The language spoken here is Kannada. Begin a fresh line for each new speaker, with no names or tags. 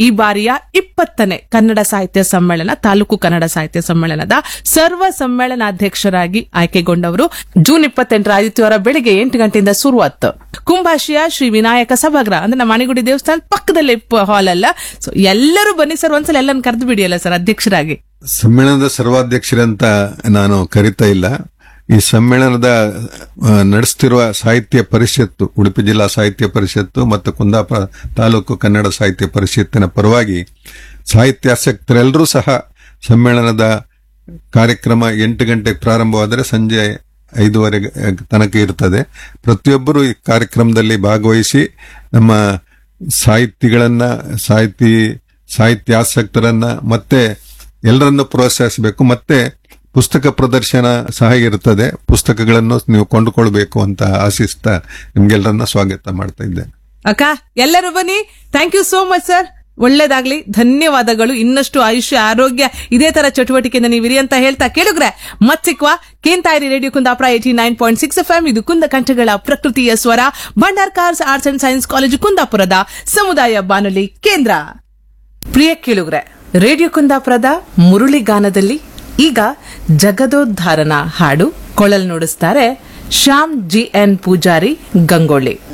ಈ ಬಾರಿಯ ಇಪ್ಪತ್ತನೇ ಕನ್ನಡ ಸಾಹಿತ್ಯ ಸಮ್ಮೇಳನ ತಾಲೂಕು ಕನ್ನಡ ಸಾಹಿತ್ಯ ಸಮ್ಮೇಳನದ ಸರ್ವ ಸಮ್ಮೇಳನಾಧ್ಯಕ್ಷರಾಗಿ ಆಯ್ಕೆಗೊಂಡವರು ಜೂನ್ ಇಪ್ಪತ್ತೆಂಟರ ಆದಿತ್ಯವಾರ ಬೆಳಿಗ್ಗೆ ಎಂಟು ಗಂಟೆಯಿಂದ ಶುರುವಾತ್ ಕುಂಭಾಶಿಯ ಶ್ರೀ ವಿನಾಯಕ ಸಭಾಗೃಹ ಅಂದ್ರೆ ನಮ್ಮ ಮಣಿಗುಡಿ ದೇವಸ್ಥಾನ ಪಕ್ಕದಲ್ಲೇ ಹಾಲ್ ಅಲ್ಲ ಸೊ ಎಲ್ಲರೂ ಬನ್ನಿ ಸರ್ ಒಂದ್ಸಲ ಎಲ್ಲರನ್ನು ಕರೆದು ಬಿಡಿಯಲ್ಲ ಸರ್ ಅಧ್ಯಕ್ಷರಾಗಿ
ಸಮ್ಮೇಳನದ ಸರ್ವಾಧ್ಯಕ್ಷರಂತ ನಾನು ಕರಿತಾ ಇಲ್ಲ ಈ ಸಮ್ಮೇಳನದ ಆ, ನಡೆಸ್ತಿರುವ ಸಾಹಿತ್ಯ ಪರಿಷತ್ತು ಉಡುಪಿ ಜಿಲ್ಲಾ ಸಾಹಿತ್ಯ ಪರಿಷತ್ತು ಮತ್ತು ಕುಂದಾಪುರ ತಾಲೂಕು ಕನ್ನಡ ಸಾಹಿತ್ಯ ಪರಿಷತ್ತಿನ ಪರವಾಗಿ ಸಾಹಿತ್ಯಾಸಕ್ತರೆಲ್ಲರೂ ಸಹ ಸಮ್ಮೇಳನದ ಕಾರ್ಯಕ್ರಮ ಎಂಟು ಗಂಟೆಗೆ ಪ್ರಾರಂಭವಾದರೆ ಸಂಜೆ ಐದೂವರೆ ತನಕ ಇರ್ತದೆ ಪ್ರತಿಯೊಬ್ಬರು ಈ ಕಾರ್ಯಕ್ರಮದಲ್ಲಿ ಭಾಗವಹಿಸಿ ನಮ್ಮ ಸಾಹಿತಿಗಳನ್ನ ಸಾಹಿತಿ ಸಾಹಿತ್ಯಾಸಕ್ತರನ್ನ ಮತ್ತೆ ಎಲ್ಲರನ್ನು ಪ್ರೋತ್ಸಾಹಿಸಬೇಕು ಮತ್ತೆ ಪುಸ್ತಕ ಪ್ರದರ್ಶನ ಸಹ ಇರುತ್ತದೆ ಪುಸ್ತಕಗಳನ್ನು ನೀವು ಕೊಂಡುಕೊಳ್ಬೇಕು ಅಂತ ಆಶಿಸ್ತಾ ನಿಮ್ಗೆಲ್ಲರನ್ನ ಸ್ವಾಗತ ಮಾಡ್ತಾ ಇದ್ದೇನೆ
ಅಕ್ಕ ಎಲ್ಲರೂ ಬನ್ನಿ thank you so much sir ಒಳ್ಳೇದಾಗ್ಲಿ ಧನ್ಯವಾದಗಳು ಇನ್ನಷ್ಟು ಆಯುಷ್ಯ ಆರೋಗ್ಯ ಇದೇ ತರ ಚಟುವಟಿಕೆಯಿಂದ ನೀವಿರಿ ಅಂತ ಹೇಳ್ತಾ ಕೇಳುಗ್ರೆ ಮತ್ತಿಕ್ವಾ ಕೇಂತಾಯಿರಿ radio Kundapura eighty nine point six F ಇದು ಕುಂದ ಕಂಠಗಳ ಪ್ರಕೃತಿಯ ಸ್ವರ Bhandarkars arts and science college ಕುಂದಾಪುರದ ಸಮುದಾಯ ಬಾನುಲಿ ಕೇಂದ್ರ ಪ್ರಿಯ ಕೇಳುಗ್ರೆ ರೇಡಿಯೋ ಕುಂದಾಪುರದ ಮುರುಳಿ ಗಾನದಲ್ಲಿ ಈಗ ಜಗದೋದ್ಧಾರನ ಹಾಡು ಕೊಳಲ್ ನುಡಿಸ್ತಾರೆ ಶ್ಯಾಮ್ ಜಿ ಎನ್ ಪೂಜಾರಿ ಗಂಗೊಳ್ಳಿ